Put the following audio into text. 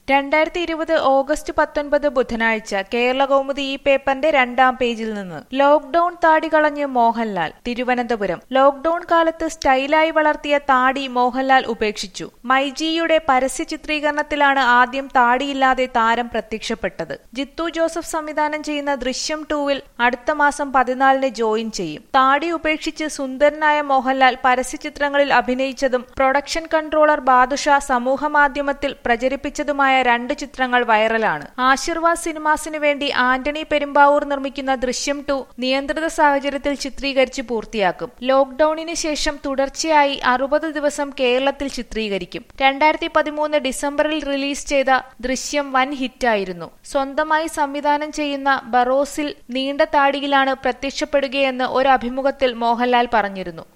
രണ്ടായിരത്തി ഇരുപത് ഓഗസ്റ്റ് പത്തൊൻപത് ബുധനാഴ്ച കേരള കൗമുദി ഈ പേപ്പറിന്റെ രണ്ടാം പേജിൽ നിന്ന് ലോക്ഡൌൺ താടി കളഞ്ഞ് മോഹൻലാൽ തിരുവനന്തപുരം ലോക്ഡൌൺ കാലത്ത് സ്റ്റൈലായി വളർത്തിയ താടി മോഹൻലാൽ ഉപേക്ഷിച്ചു മൈജിയുടെ പരസ്യ ചിത്രീകരണത്തിലാണ് ആദ്യം താടിയില്ലാതെ താരം പ്രത്യക്ഷപ്പെട്ടത് ജിത്തു ജോസഫ് സംവിധാനം ചെയ്യുന്ന ദൃശ്യം ടൂവിൽ അടുത്ത മാസം പതിനാലിന് ജോയിൻ ചെയ്യും താടി ഉപേക്ഷിച്ച് സുന്ദരനായ മോഹൻലാൽ പരസ്യചിത്രങ്ങളിൽ അഭിനയിച്ചതും പ്രൊഡക്ഷൻ കൺട്രോളർ ബാദുഷ സമൂഹമാധ്യമത്തിൽ പ്രചരിപ്പിച്ചതുമായ രണ്ട് ചിത്രങ്ങൾ വൈറലാണ് ആശീർവാദ് സിനിമാസിന് വേണ്ടി ആന്റണി പെരുമ്പാവൂർ നിർമ്മിക്കുന്ന ദൃശ്യം ടു നിയന്ത്രിത സാഹചര്യത്തിൽ ചിത്രീകരിച്ച് പൂർത്തിയാക്കും ലോക്ഡൌണിന് ശേഷം തുടർച്ചയായി അറുപത് ദിവസം കേരളത്തിൽ ചിത്രീകരിക്കും രണ്ടായിരത്തി പതിമൂന്ന് ഡിസംബറിൽ റിലീസ് ചെയ്ത ദൃശ്യം വൻ ഹിറ്റായിരുന്നു സ്വന്തമായി സംവിധാനം ചെയ്യുന്ന ബറോസിൽ നീണ്ട താടിയിലാണ് പ്രത്യക്ഷപ്പെടുകയെന്ന് ഒരു അഭിമുഖത്തിൽ മോഹൻലാൽ പറഞ്ഞിരുന്നു